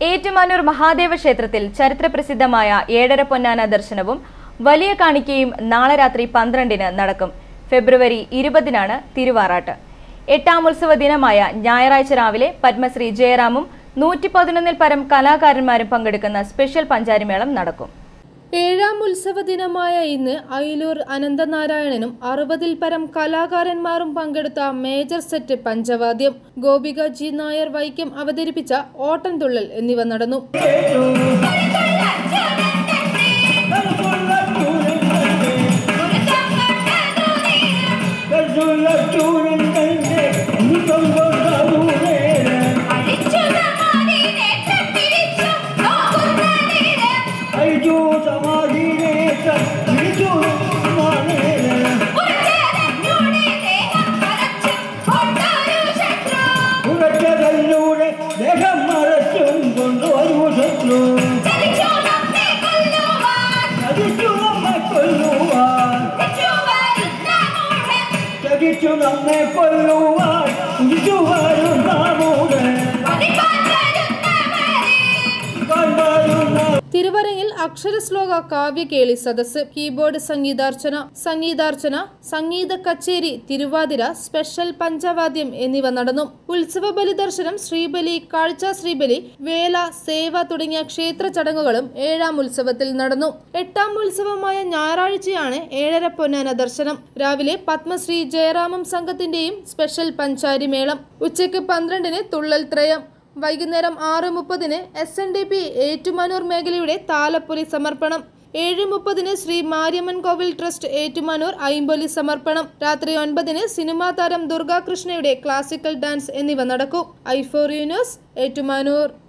ഏറ്റുമാനൂർ മഹാദേവ ക്ഷേത്രത്തിൽ ചരിത്രപ്രസിദ്ധമായ ഏഴര പൊന്നാന ദർശനവും വലിയ കാണിക്കയും നാളെ രാത്രി പന്ത്രണ്ടിന് നടക്കും ഫെബ്രുവരി ഇരുപതിനാണ് തിരുവാറാട്ട് എട്ടാം ഉത്സവ ദിനമായ ഞായറാഴ്ച രാവിലെ പത്മശ്രീ ജയറാമും നൂറ്റി പതിനൊന്നിൽ പരം കലാകാരന്മാരും പങ്കെടുക്കുന്ന സ്പെഷ്യൽ പഞ്ചാരിമേളം നടക്കും ഏഴാം ഉത്സവ ദിനമായ ഇന്ന് അയിലൂർ അനന്തനാരായണനും അറുപതിൽ പരം കലാകാരന്മാരും പങ്കെടുത്ത മേജർ സെറ്റ് പഞ്ചവാദ്യം ഗോപിക ജി നായർ വൈക്കം അവതരിപ്പിച്ച ഓട്ടംതുള്ളൽ എന്നിവ നടന്നു ദേഹം മറച്ചും കൊണ്ടുവരൂ ശത്രു ചതിച്ചു നമ്മെ കൊല്ലുവാൻ ചതിച്ചു നമ്മെ കൊല്ലുവാൻ കുടിച്ചു വരും നാമൂടെ കണ്ടരുന്ന തിരുവരങ്ങിൽ അക്ഷരശ്ലോക കാവ്യകേളി സദസ്സ് കീബോർഡ് സംഗീതാർച്ചന സംഗീതാർച്ചന സംഗീത കച്ചേരി തിരുവാതിര സ്പെഷ്യൽ പഞ്ചവാദ്യം എന്നിവ നടന്നു ഉത്സവ ബലി ദർശനം ശ്രീബലി കാഴ്ച ശ്രീബലി വേല സേവ തുടങ്ങിയ ക്ഷേത്ര ചടങ്ങുകളും ഏഴാം ഉത്സവത്തിൽ നടന്നു എട്ടാം ഉത്സവമായ ഞായറാഴ്ചയാണ് ഏഴര പൊന്നാന ദർശനം രാവിലെ പത്മശ്രീ ജയറാമം സംഘത്തിന്റെയും സ്പെഷ്യൽ പഞ്ചാരി മേളം ഉച്ചയ്ക്ക് പന്ത്രണ്ടിന് തുള്ളൽ ത്രയം വൈകുന്നേരം ആറ് മുപ്പതിന് S N D P Ettumanoor മേഖലയുടെ താലപ്പൊലി സമർപ്പണം ഏഴ് മുപ്പതിന് ശ്രീ മാര്യമ്മൻ കോവിൽ ട്രസ്റ്റ് ഏറ്റുമാനൂർ ഐമ്പൊലി സമർപ്പണം രാത്രി ഒൻപതിന് സിനിമാ താരം ദുർഗാകൃഷ്ണയുടെ ക്ലാസിക്കൽ ഡാൻസ് എന്നിവ നടക്കും ഐഫോർ യൂനിവേഴ്സ് ഏറ്റുമാനൂർ